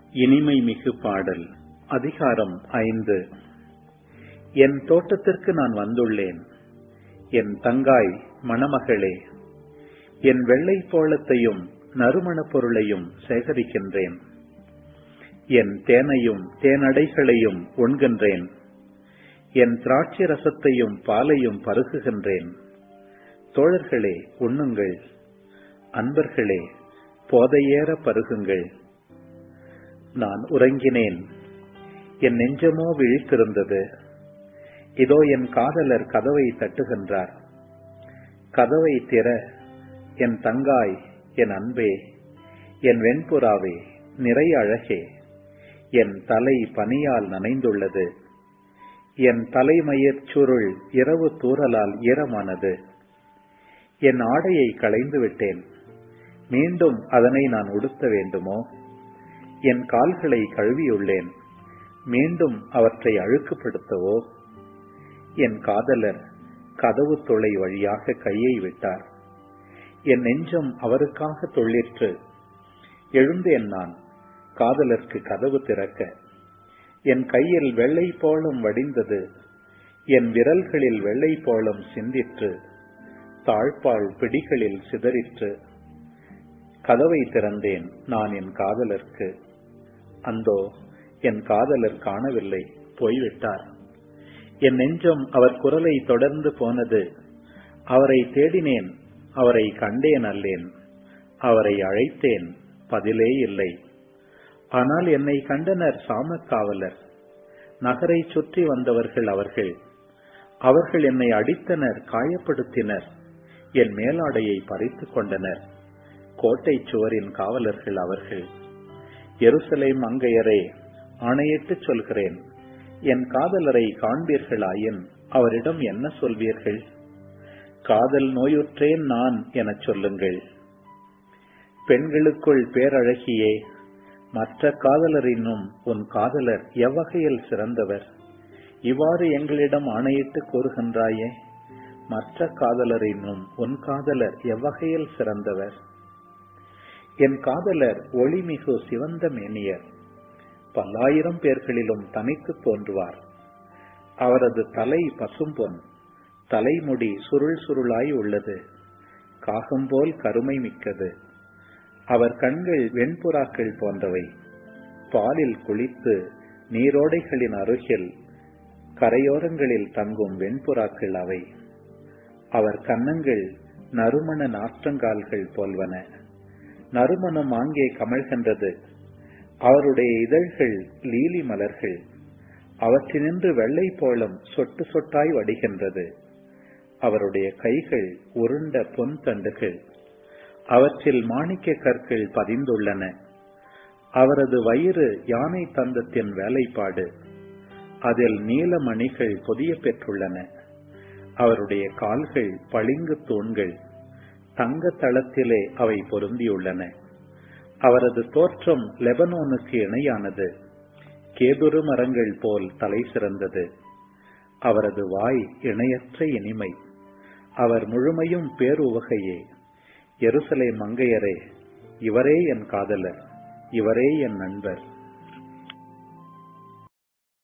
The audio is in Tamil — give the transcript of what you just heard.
இனிமை மிகு பாடல் அதிகாரம் ஐந்து என் தோட்டத்திற்கு நான் வந்துள்ளேன் என் தங்காய் மணமகளே என் வெள்ளை போளத்தையும் நறுமணப் பொருளையும் சேகரிக்கின்றேன் என் தேனையும் தேனடைகளையும் உண்கின்றேன் என் திராட்சை ரசத்தையும் பாலையும் பருகுகின்றேன் தோழர்களே உண்ணுங்கள் அன்பர்களே போதையேற பருகுங்கள் நான் உறங்கினேன் என் நெஞ்சமோ விழித்திருந்தது இதோ என் காதலர் கதவை தட்டுகின்றார் கதவை திற என் தங்காய் என் அன்பே என் வெண்புறாவே நிறைய அழகே என் தலை பனியால் நனைந்துள்ளது என் தலைமயிர் சுருள் இரவு தூறலால் ஈரமானது என் ஆடையை களைந்து விட்டேன் மீண்டும் அதனை நான் உடுத்த வேண்டுமோ என் கால்களை கழுவியுள்ளேன் மீண்டும் அவற்றை அழுக்குப்படுத்தவோ என் காதலர் கதவு துளை வழியாக கையை விட்டார் என் நெஞ்சம் அவருக்காக தொழிற்று எழுந்தேன் நான் காதலருக்கு கதவு திறக்க என் கையில் வெள்ளை போலம் வடிந்தது என் விரல்களில் வெள்ளை போலம் சிந்திற்று தாழ்பாள் பிடிகளில் சிதறிற்று கதவை திறந்தேன் நான் என் காதலருக்கு அந்தோ என் காதலர் காணவில்லை போய்விட்டார் என் நெஞ்சம் அவர் குரலை தொடர்ந்து போனது அவரை தேடினேன் அவரை கண்டேன் அல்லேன் அவரை அழைத்தேன் பதிலே இல்லை ஆனால் என்னை கண்டனர் சாமக்காவலர் நகரை சுற்றி வந்தவர்கள் அவர்கள் அவர்கள் என்னை அடித்தனர் காயப்படுத்தினர் என் மேலாடையை பறித்து கொண்டனர் கோட்டை சுவரின் காவலர்கள் அவர்கள் எருசலேம் அங்கையரே ஆணையிட்டு சொல்கிறேன் என் காதலரை காண்பீர்களாயின் அவரிடம் என்ன சொல்வீர்கள் காதல் நோயுற்றேன் நான் எனச் சொல்லுங்கள் பெண்களுக்குள் பேரழகியே மற்ற காதலரினும் உன் காதலர் எவ்வகையில் சிறந்தவர் இவ்வாறு எங்களிடம் ஆணையிட்டு கூறுகின்றாயே மற்ற காதலரினும் உன் காதலர் எவ்வகையில் சிறந்தவர் என் காதலர் ஒளிமிகு சிவந்த மேனியர் பல்லாயிரம் பேர்களிலும் தனித்து தோன்றுவார் அவரது தலை பசும்பொன் தலைமுடி சுருள் சுருளாய் உள்ளது காகம்போல் கருமை மிக்கது அவர் கண்கள் வெண்புறாக்கள் போன்றவை பாலில் குளித்து நீரோடைகளின் அருகில் கரையோரங்களில் தங்கும் வெண்புறாக்கள் அவை அவர் கன்னங்கள் நறுமண நாற்றங்கால்கள் போல்வன நறுமணம் ஆங்கே கமழ்கின்றது அவருடைய இதழ்கள் லீலி மலர்கள் அவற்றினின்று வெள்ளை போலம் சொட்டு சொட்டாய் வடிகின்றது அவருடைய கைகள் உருண்ட பொன் தண்டுகள் அவற்றில் மாணிக்க கற்கள் பதிந்துள்ளன அவரது வயிறு யானை தந்தத்தின் வேலைப்பாடு அதில் நீலமணிகள் பொதிய பெற்றுள்ளன அவருடைய கால்கள் பளிங்கு தூண்கள் தங்க தளத்திலே அவை பொருந்தியுள்ளன அவரது தோற்றம் லெபனோனுக்கு இணையானது கேதுரு மரங்கள் போல் தலை சிறந்தது அவரது வாய் இணையற்ற இனிமை அவர் முழுமையும் பேருவகையே எருசலை மங்கையரே இவரே என் காதலர் இவரே என் நண்பர்